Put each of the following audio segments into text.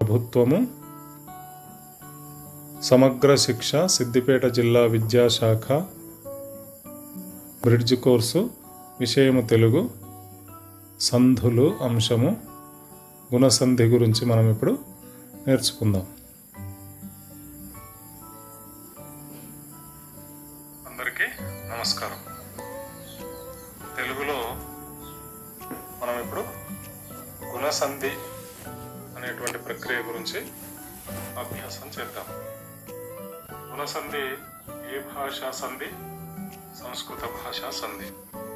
ప్రభుత్వము సమగ్ర శిక్ష సిద్దిపేట జిల్లా విద్యాశాఖ బ్రిడ్జ్ కోర్సు విషయము తెలుగు సంధులు అంశము గుణసంధి గురించి మనం ఇప్పుడు నేర్చుకుందాం అందరికీ నమస్కారం తెలుగులో మనం ఇప్పుడు గుణసంధి అనేటువంటి ప్రక్రియ గురించి అభ్యాసం చేద్దాం గుణసంధి ఏ భాషా సంధి సంస్కృత భాషా సంధి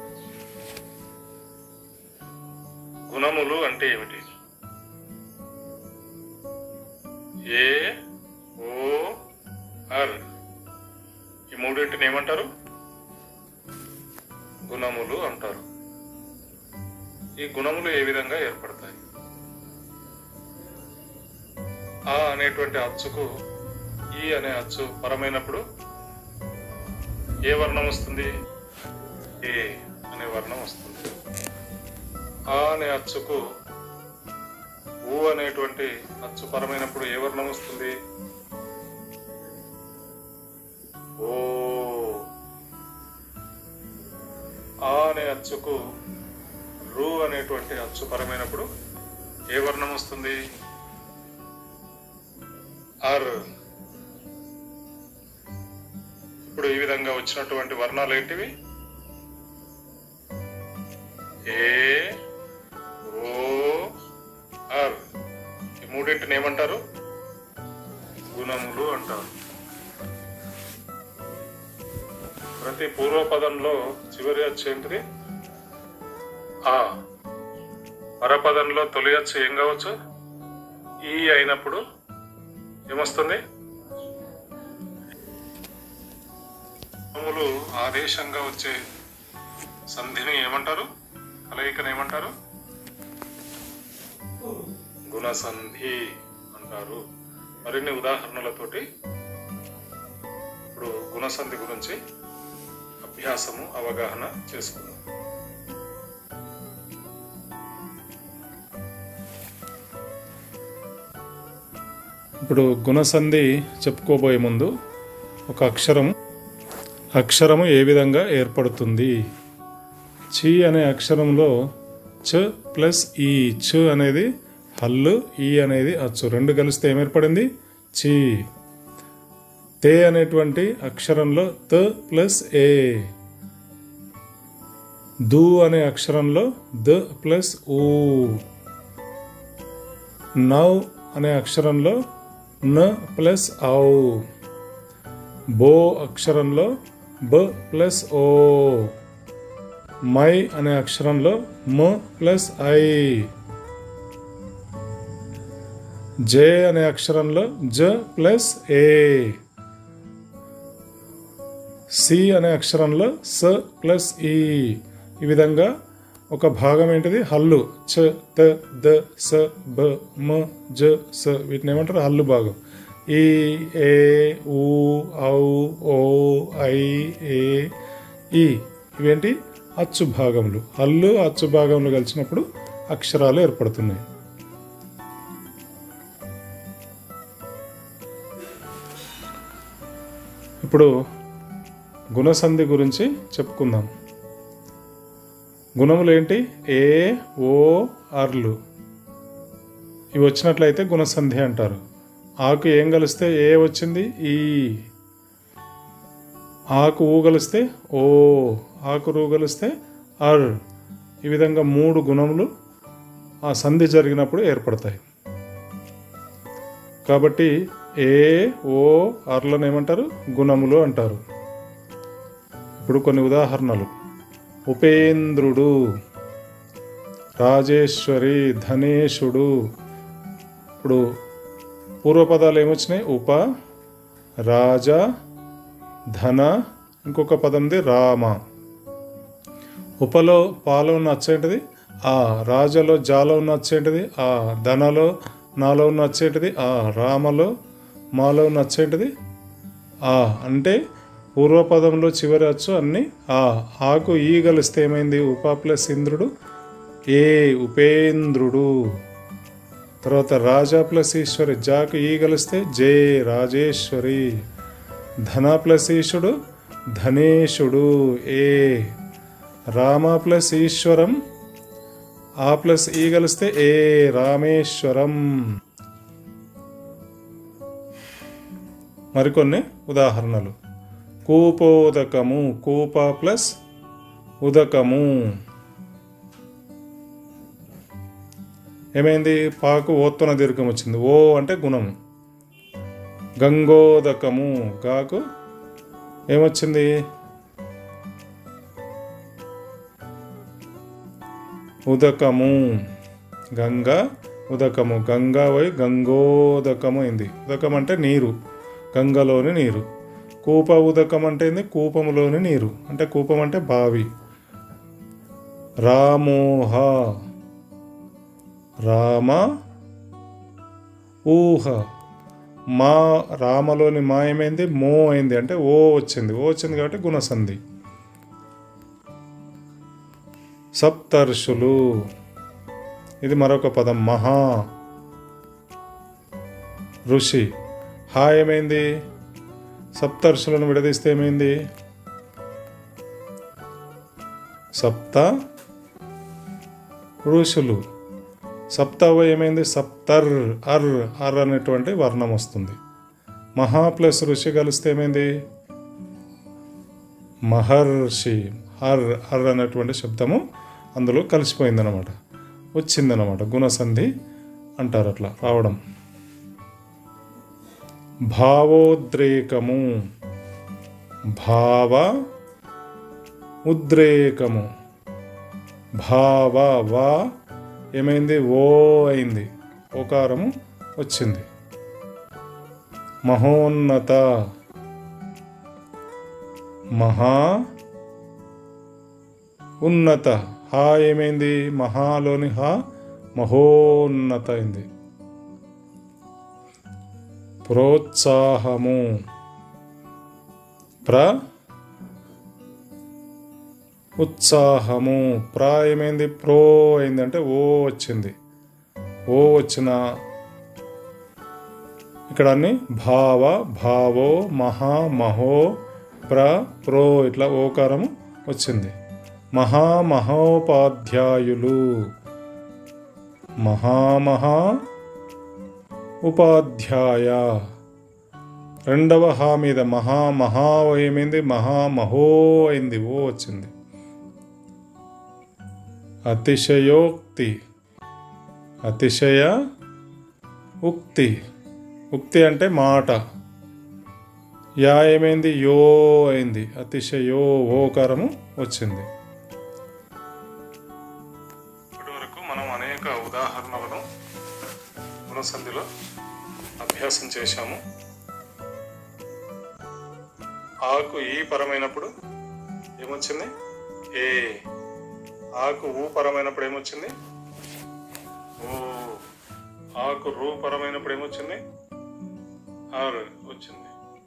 గుణములు అంటే ఏమిటి ఏ ఓ అర్ ఈ మూడింటిని ఏమంటారు గుణములు అంటారు ఈ గుణములు ఏ విధంగా ఏర్పడతాయి ఆ అనేటువంటి అచ్చుకు ఈ అనే అచ్చు పరమైనప్పుడు ఏ వర్ణం వస్తుంది ఏ అనే వర్ణం వస్తుంది ఆ అనే అచ్చుకు ఊ అనేటువంటి అచ్చు పరమైనప్పుడు ఏ వర్ణం వస్తుంది ఓ ఆ అనే అచ్చుకు రు అనేటువంటి అచ్చు పరమైనప్పుడు ఏ వర్ణం వస్తుంది ఆర్ ఇప్పుడు ఈ విధంగా వచ్చినటువంటి వర్ణాలు ఏంటివి ఏ ఓ ఆర్ ఈ మూడింటిని ఏమంటారు గుణములు అంటారు ప్రతి పూర్వపదంలో చివరి అచ్చు ఏంటిది ఆ పరపదంలో తొలి అచ్చు ఏం కావచ్చు ఈ అయినప్పుడు ఏమొస్తుంది గుణములు ఆదేశంగా వచ్చే సంధిని ఏమంటారు కలయికను ఏమంటారు గుణసంధి అంటారు మరిన్ని ఉదాహరణలతోటి ఇప్పుడు గుణసంధి గురించి అభ్యాసము అవగాహన చేసుకుందాం ఇప్పుడు గుణసంధి చెప్పుకోబోయే ముందు ఒక అక్షరం అక్షరము ఏ విధంగా ఏర్పడుతుంది చి అనే అక్షరంలో చ ప్లస్ ఈ చ అనేది హల్లు ఈ అనేది అచ్చు రెండు కలిస్తే ఏం ఏర్పడింది చి తే అనేటువంటి అక్షరంలో త ప్లస్ ఏ దు అనే అక్షరంలో ద ప్లస్ ఊ నౌ అనే అక్షరంలో న ప్లస్ ఔ బో అక్షరంలో బ ప్లస్ ఓ మై అనే అక్షరంలో మ ప్లస్ ఐ జే అనే అక్షరంలో జ ప్లస్ ఏ సి అనే అక్షరంలో స ప్లస్ ఈ ఈ విధంగా ఒక భాగం ఏంటిది హల్లు చ త ద స బ మ జ స వీటిని ఏమంటారు హల్లు భాగం ఈ ఏ ఊ ఔ ఓ ఐ ఏ ఈ ఇవేంటి అచ్చు భాగములు హల్లు అచ్చు భాగములు కలిసినప్పుడు అక్షరాలు ఏర్పడుతున్నాయి ఇప్పుడు గుణసంధి గురించి చెప్పుకుందాం గుణములు ఏంటి ఏ ఓ అర్లు ఇవి వచ్చినట్లయితే గుణసంధి అంటారు ఆకు ఏం కలిస్తే ఏ వచ్చింది ఈ ఆకు ఊ కలిస్తే ఓ ఆకు రూ కలిస్తే అర్ ఈ విధంగా మూడు గుణములు ఆ సంధి జరిగినప్పుడు ఏర్పడతాయి కాబట్టి ఏ ఓ అర్లను ఏమంటారు గుణములు అంటారు ఇప్పుడు కొన్ని ఉదాహరణలు ఉపేంద్రుడు రాజేశ్వరి ధనేశుడు ఇప్పుడు పూర్వపదాలు ఏమొచ్చినాయి ఉప రాజ ధన ఇంకొక పదంది రామ ఉపలో పాలో ఉన్న అచ్చేంటిది ఆ రాజలో జాలో ఉన్న అచ్చేంటిది ఆ ధనలో నాలో ఉన్న అచ్చేంటిది ఆ రామలో మాలో ఉన్న అచ్చేంటిది ఆ అంటే పూర్వపదంలో చివరి అచ్చు అన్ని ఆ ఆకు ఈ కలిస్తే ఏమైంది ఉప ప్లస్ ఇంద్రుడు ఏ ఉపేంద్రుడు తర్వాత రాజా ప్లస్ ఈశ్వరి జాకు ఈ కలిస్తే జే రాజేశ్వరి ధన ప్లస్ ఈశుడు ధనేశుడు ఏ రామ ప్లస్ ఈశ్వరం ఆ ప్లస్ ఈ కలిస్తే ఏ రామేశ్వరం మరికొన్ని ఉదాహరణలు కూపోదకము కూప ప్లస్ ఉదకము ఏమైంది పాకు ఓత్తున దీర్ఘం వచ్చింది ఓ అంటే గుణము గంగోదకము గాకు ఏమొచ్చింది ఉదకము గంగ ఉదకము గంగా పోయి గంగోదకము అయింది ఉదకం అంటే నీరు గంగలోని నీరు కూప ఉదకం అంటే ఏంది కూపములోని నీరు అంటే కూపం అంటే బావి రామోహ రామ ఊహ మా రామలోని మా ఏమైంది మో అయింది అంటే ఓ వచ్చింది ఓ వచ్చింది కాబట్టి గుణసంధి సప్తర్షులు ఇది మరొక పదం మహా ఋషి హా ఏమైంది సప్తర్షులను విడదీస్తే ఏమైంది సప్త ఋషులు సప్తవ ఏమైంది సప్తర్ అర్ అర్ అనేటువంటి వర్ణం వస్తుంది మహా ప్లస్ ఋషి కలిస్తే ఏమైంది మహర్షి హర్ హర్ అనేటువంటి శబ్దము అందులో కలిసిపోయిందనమాట వచ్చిందనమాట గుణసంధి అంటారు అట్లా రావడం భావోద్రేకము భావ ఉద్రేకము భావ వా ఏమైంది ఓ అయింది ఓకారము వచ్చింది మహోన్నత మహా ఉన్నత హా ఏమైంది మహాలోని హా మహోన్నత అయింది ప్రోత్సాహము ప్ర ఉత్సాహము ప్రా ఏమైంది ప్రో అయింది అంటే ఓ వచ్చింది ఓ వచ్చిన ఇక్కడ అన్ని భావ భావో మహా మహో ప్ర ప్రో ఇట్లా ఓకారము వచ్చింది మహామహోపాధ్యాయులు మహామహా ఉపాధ్యాయ రెండవ హా మీద మహా మహా ఏమైంది మహా మహో అయింది ఓ వచ్చింది అతిశయోక్తి అతిశయ ఉక్తి ఉక్తి అంటే మాట యా ఏమైంది యో అయింది అతిశయో ఓకారము వచ్చింది ఇప్పటి వరకు మనం అనేక ఉదాహరణలను గుణసంధిలో అభ్యాసం చేశాము ఆకు ఈ పరమైనప్పుడు ఏమొచ్చింది ఏ ఆకు ఊ పరమైనప్పుడు ఏమొచ్చింది ఓ ఆకు రూ పరమైనప్పుడు ఏమొచ్చింది ఆరు వచ్చింది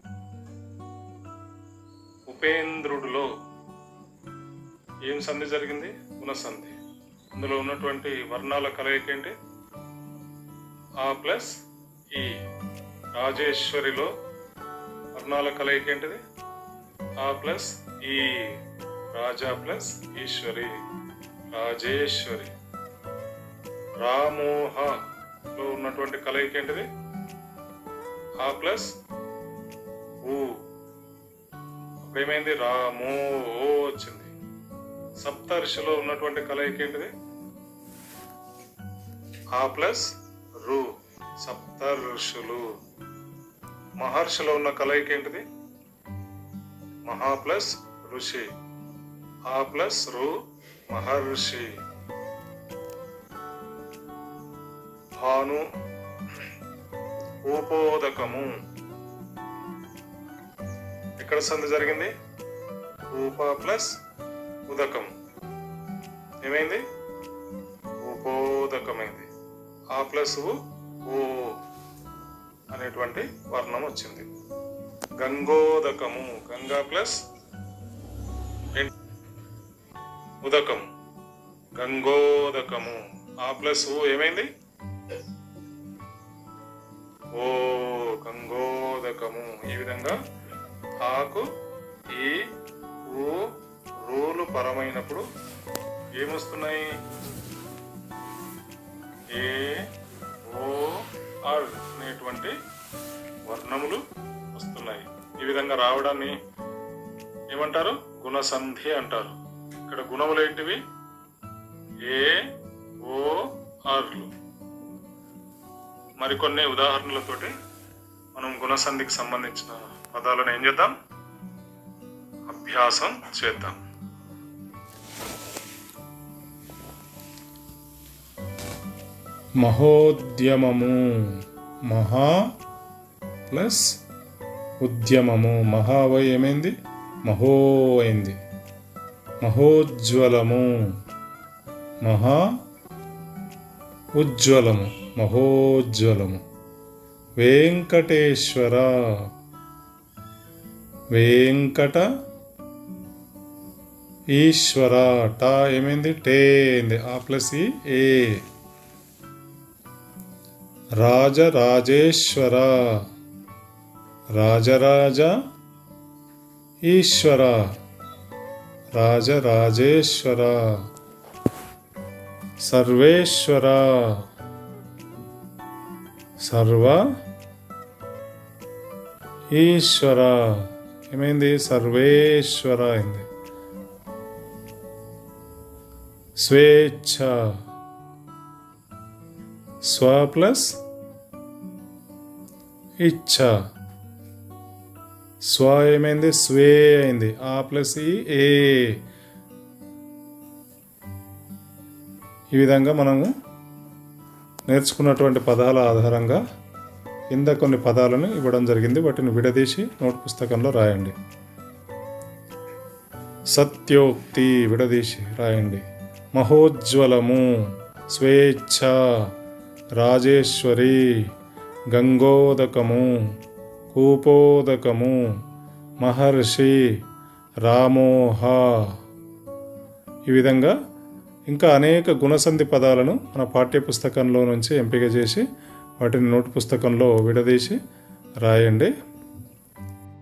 ఉపేంద్రుడిలో ఏం సంధి జరిగింది గుణసంధి అందులో ఉన్నటువంటి వర్ణాల కలయిక ఏంటి ఆ ప్లస్ ఈ రాజేశ్వరిలో వర్ణాల కలయిక ఏంటిది ఆ ప్లస్ ఈ రాజా ప్లస్ ఈశ్వరి రాజేశ్వరి రామోహ లో ఉన్నటువంటి కలయిక ఏంటిది ఆ ప్లస్ ఊ అప్పుడేమైంది రామో ఓ వచ్చింది సప్తర్షిలో ఉన్నటువంటి కలయిక ఏంటిది ఆ ప్లస్ రు సప్తర్షులు మహర్షిలో ఉన్న కలయిక ఏంటిది మహా ప్లస్ ఋషి ఆ ప్లస్ రు మహర్షి భాను ఊపోదకము ఎక్కడ సంధి జరిగింది ఊప ప్లస్ ఉదకం ఏమైంది ఉపోదకమైంది ఆ ప్లస్ ఉ ఓ అనేటువంటి వర్ణం వచ్చింది గంగోదకము గంగా ప్లస్ ఏం- ఉదకం గంగోదకము ఆ ప్లస్ ఊ ఏమైంది విధంగా ఆకు ఈ ఊ రూలు పరమైనప్పుడు ఏమొస్తున్నాయి ఏ ఓ ఆర్ అనేటువంటి వర్ణములు వస్తున్నాయి ఈ విధంగా రావడాన్ని ఏమంటారు గుణసంధి అంటారు ఇక్కడ గుణములు ఏంటివి ఏ ఓ ఆర్లు మరికొన్ని ఉదాహరణలతోటి మనం గుణసంధికి సంబంధించిన పదాలను ఏం చేద్దాం అభ్యాసం చేద్దాం మహోద్యమము మహా ప్లస్ ఉద్యమము మహావై ఏమైంది మహో అయింది మహోజ్వలము మహా ఉజ్వలము మహోజ్వలము వెంకటేశ్వర వెంకట ఈశ్వర టా ఏమైంది టే అయింది ఆ ప్లస్ ఈ ఏ రాజరాజేశ్వర రాజరాజ ఈశ్వర రాజరాజేశ్వర సర్వేశ్వర సర్వ ఈశ్వర ఏమైంది సర్వేశ్వర అయింది స్వేచ్ఛ స్వ ప్లస్ ఇచ్ఛ స్వ ఏమైంది స్వే అయింది ఆ ప్లస్ ఈ ఏ ఈ విధంగా మనము నేర్చుకున్నటువంటి పదాల ఆధారంగా కింద కొన్ని పదాలను ఇవ్వడం జరిగింది వాటిని విడదీసి నోట్ పుస్తకంలో రాయండి సత్యోక్తి విడదీసి రాయండి మహోజ్వలము స్వేచ్ఛ రాజేశ్వరి గంగోదకము కూపోదకము మహర్షి రామోహ ఈ విధంగా ఇంకా అనేక గుణసంధి పదాలను మన పాఠ్య పుస్తకంలో నుంచి ఎంపిక చేసి వాటిని నోటు పుస్తకంలో విడదీసి రాయండి